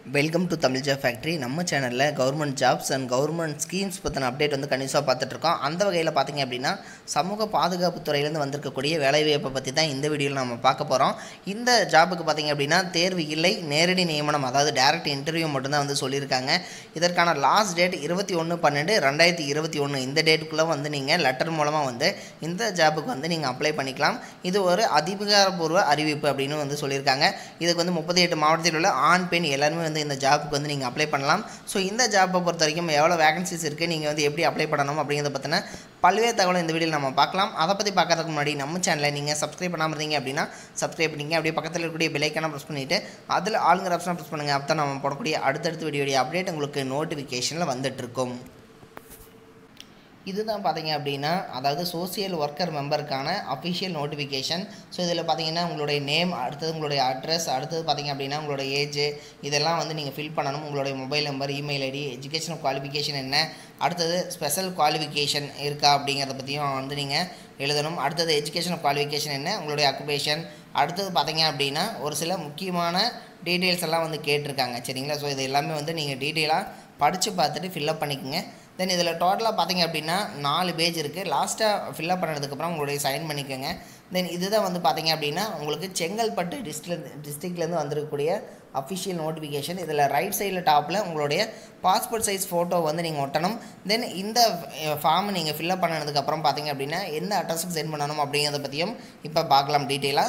welcome to Tamil job factory நம்ம சேனலில் government jobs and government schemes பற்றின அப்டேட் வந்து கண்டிப்பாக பார்த்துட்ருக்கோம் அந்த வகையில் பார்த்தீங்க அப்படின்னா சமூக பாதுகாப்பு துறையிலேருந்து வந்திருக்கக்கூடிய வேலைவாய்ப்பை பற்றி தான் இந்த வீடியோவில் நம்ம பார்க்க போகிறோம் இந்த ஜாபுக்கு பார்த்தீங்க அப்படின்னா தேர்வு இல்லை நேரடி நியமனம் அதாவது டேரக்ட் இன்டர்வியூ மட்டும்தான் வந்து சொல்லியிருக்காங்க இதற்கான லாஸ்ட் டேட் இருபத்தி ஒன்று பன்னெண்டு ரெண்டாயிரத்தி இருபத்தி ஒன்று இந்த டேட்டுக்குள்ளே வந்து நீங்கள் லெட்டர் மூலமாக வந்து இந்த ஜாபுக்கு வந்து நீங்கள் அப்ளை பண்ணிக்கலாம் இது ஒரு அதிகாரப்பூர்வ அறிவிப்பு அப்படின்னு வந்து சொல்லியிருக்காங்க இதுக்கு வந்து முப்பத்தி எட்டு மாவட்டத்தில் உள்ள ஆண் பெண் எல்லாருமே வந்து இந்த ஜாபுக்கு வந்து நீங்கள் அப்ளை பண்ணலாம் ஸோ இந்த ஜாப்பை பொறுத்த வரைக்கும் எவ்வளோ வேகன்சிஸ் இருக்குது நீங்கள் வந்து எப்படி அப்ளை பண்ணணும் அப்படிங்கிறத பற்றின பல்வேறு தகவலை இந்த வீடியோவில் நம்ம பார்க்கலாம் அதை பற்றி பார்க்கறதுக்கு முன்னாடி நம்ம சேனலை நீங்கள் சப்ஸ்கிரைப் பண்ணாமல் இருந்தீங்க அப்படின்னா சப்ஸ்கிரைப் பண்ணிங்க அப்படியே பக்கத்தில் இருக்கக்கூடிய பெலைக்கான ப்ரெஸ் பண்ணிவிட்டு அதில் ஆளுங்கிற ஆப்ஷனை ப்ரெஸ் பண்ணுங்கள் அப்போ தான் நம்ம போடக்கூடிய அடுத்தடுத்த வீடியோடைய அப்டேட் உங்களுக்கு நோட்டிஃபிகேஷனில் வந்துட்டு இருக்கும் இதுதான் பார்த்தீங்க அப்படின்னா அதாவது சோசியல் ஒர்க்கர் மெம்பருக்கான அஃபிஷியல் நோட்டிஃபிகேஷன் ஸோ இதில் பார்த்தீங்கன்னா உங்களுடைய நேம் அடுத்தது உங்களுடைய அட்ரஸ் அடுத்தது பார்த்தீங்க அப்படின்னா உங்களோட ஏஜ் இதெல்லாம் வந்து நீங்கள் ஃபில் பண்ணணும் உங்களுடைய mobile number email ID educational qualification என்ன அடுத்தது ஸ்பெஷல் குவாலிஃபிகேஷன் இருக்கா அப்படிங்கிறத பற்றியும் வந்து நீங்கள் எழுதணும் அடுத்தது எஜுகேஷனல் குவாலிஃபிகேஷன் என்ன உங்களுடைய அக்குபேஷன் அடுத்தது பார்த்தீங்க அப்படின்னா ஒரு சில முக்கியமான டீட்டெயில்ஸ் எல்லாம் வந்து கேட்டிருக்காங்க சரிங்களா ஸோ இது எல்லாமே வந்து நீங்கள் டீட்டெயிலாக படித்து பார்த்துட்டு ஃபில்அப் பண்ணிக்கோங்க தென் இதில் டோட்டலாக பார்த்தீங்க அப்படின்னா நாலு பேஜ் இருக்குது லாஸ்ட்டாக ஃபில்அப் பண்ணதுக்கப்புறம் உங்களுடைய சைன் பண்ணிக்கோங்க தென் இதுதான் வந்து பார்த்தீங்க அப்படின்னா உங்களுக்கு செங்கல்பட்டு டிஸ்ட்ரிக்ட் டிஸ்ட்ரிக்ட்லேருந்து வந்திருக்கக்கூடிய அஃபிஷியல் நோட்டிஃபிகேஷன் இதில் ரைட் சைடில் டாப்பில் உங்களுடைய பாஸ்போர்ட் சைஸ் ஃபோட்டோ வந்து நீங்கள் ஒட்டணும் தென் இந்த ஃபார்ம் நீங்கள் ஃபில்அப் பண்ணதுக்கப்புறம் பார்த்தீங்க அப்படின்னா எந்த அட்ரஸுக்கு சென்ட் பண்ணணும் அப்படிங்கிறத பற்றியும் இப்போ பார்க்கலாம் டீட்டெயிலாக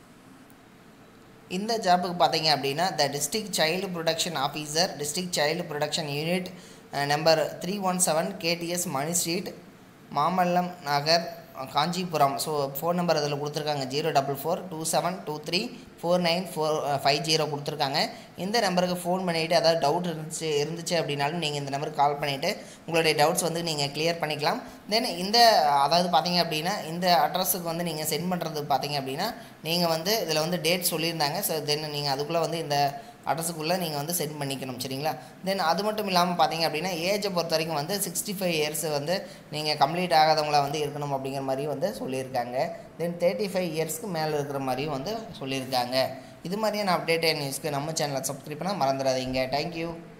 இந்த ஜாப்புக்கு பார்த்தீங்க அப்படின்னா the district child protection officer district child protection unit number three one seven KTS Mani street Mamallam Nagar Kanchipuram so phone number அதில் கொடுத்துருக்காங்க zero double four two seven two three four nine four five zero கொடுத்துருக்காங்க இந்த நம்பருக்கு ஃபோன் பண்ணிவிட்டு அதாவது doubt இருந்துச்சு இருந்துச்சு அப்படின்னாலும் நீங்கள் இந்த நம்பருக்கு கால் பண்ணிவிட்டு உங்களுடைய டவுட்ஸ் வந்து நீங்கள் கிளியர் பண்ணிக்கலாம் தென் இந்த அதாவது பார்த்தீங்க அப்படின்னா இந்த அட்ரஸுக்கு வந்து நீங்கள் சென்ட் பண்ணுறது பார்த்தீங்க அப்படின்னா நீங்கள் வந்து இதில் வந்து டேட் சொல்லியிருந்தாங்க ஸோ தென் நீங்கள் அதுக்குள்ளே வந்து இந்த அட்ரஸுக்குள்ளே நீங்கள் வந்து சென்ட் பண்ணிக்கணும் சரிங்களா தென் அது மட்டும் இல்லாமல் பார்த்தீங்க அப்படின்னா ஏஜை பொறுத்த வரைக்கும் வந்து சிக்ஸ்டி ஃபைவ் இயர்ஸ் வந்து நீங்கள் கம்ப்ளீட் ஆகாதவங்களா வந்து இருக்கணும் அப்படிங்கிற மாதிரியும் வந்து சொல்லியிருக்காங்க தென் தேர்ட்டி ஃபைவ் இயர்ஸ்க்கு மேலே இருக்கிற மாதிரியும் வந்து சொல்லியிருக்காங்க இது மாதிரியான அப்டேட்டட் நியூஸ்க்கு நம்ம சேனலை சப்ஸ்கிரைப் பண்ணால் மறந்துடாதீங்க தேங்க்யூ